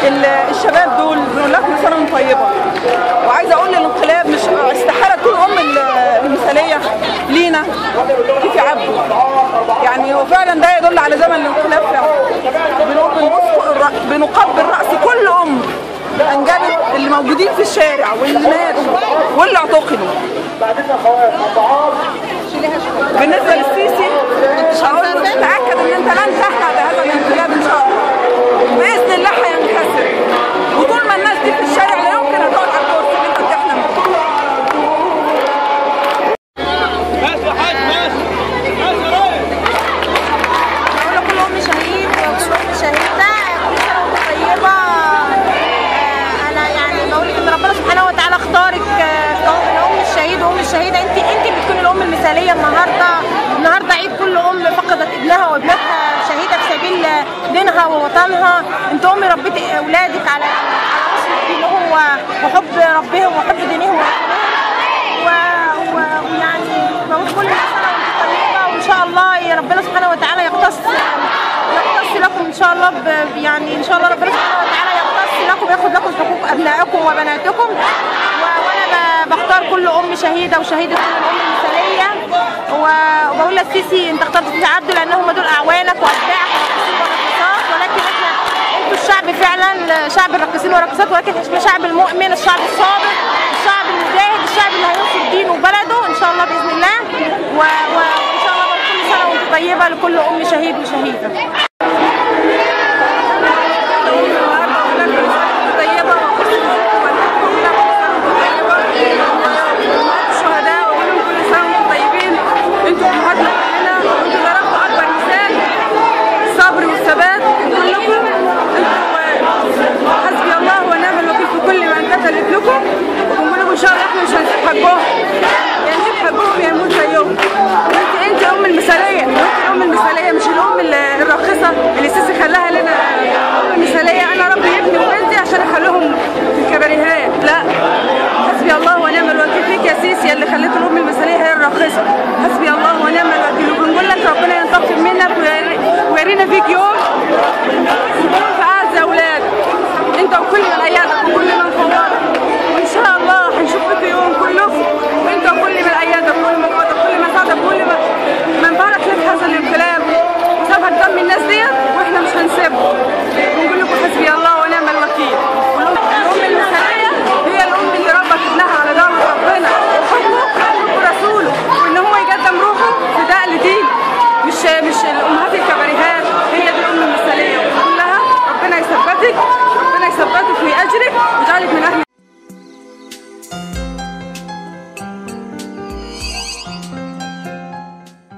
ال- الشباب دول بنقول لها كل سنه وانت طيبه وعايزه اقول للانقلاب مش استحاله تكون ام ال- المثاليه لينا كيفي عبده يعني هو فعلا ده يدل على زمن الانقلاب فعلا بنقول بنبص الر- بنقبل راس كل ام انجبت اللي موجودين في الشارع واللي ماتوا واللي اعتقلوا بالنسبه للسيسي هقول له تاكد ان انت لن تحيا بهذا الانقلاب ان شاء الله باذن الله هينكسر وطول ما الناس دي في الشارع لا يمكن هتقعد على الكرسي اللي انت بتحلم بيه بس يا حاج بس بس يا ريس بقول لكل ام شهيد وكل ام شهيده كل سنه وانت طيبه آه، انا يعني بقول ان ربنا سبحانه وتعالى اختارك آه، كأم الشهيد وام الشهيده انت انت بتكوني الام المثاليه النهارده النهارده عيد كل ام فقدت ابنها وابنتها شهيده في سبيل دينها ووطنها انت ام ربيتي اولادك على على نصر دينهم و- وحب ربهم وحب دينهم و- و- ويعني بقول كل سنه وانت طيبه وان شاء الله يا ربنا سبحانه وتعالى يقتص يقتص لكم ان شاء الله ب- يعني ان شاء الله ربنا سبحانه وتعالى يقتص لكم ياخد لكم حقوق ابنائكم وبناتكم و- وانا ب- بختار كل ام شهيده وشهيده كل الام المثاليه و- وبقول للسيسي انت اخترت في عبده لان هم دول اعوانك واتباعك والراقصين والراقصات ولكن احنا انتوا الشعب فعلا شعب الراقصين والراقصات ولكن احنا الشعب المؤمن الشعب الصابر الشعب المجاهد الشعب اللي هينصر دينه وبلده ان شاء الله باذن الله و- و- وان شاء الله برضه كل سنه وانت طيبه لكل ام شهيد وشهيده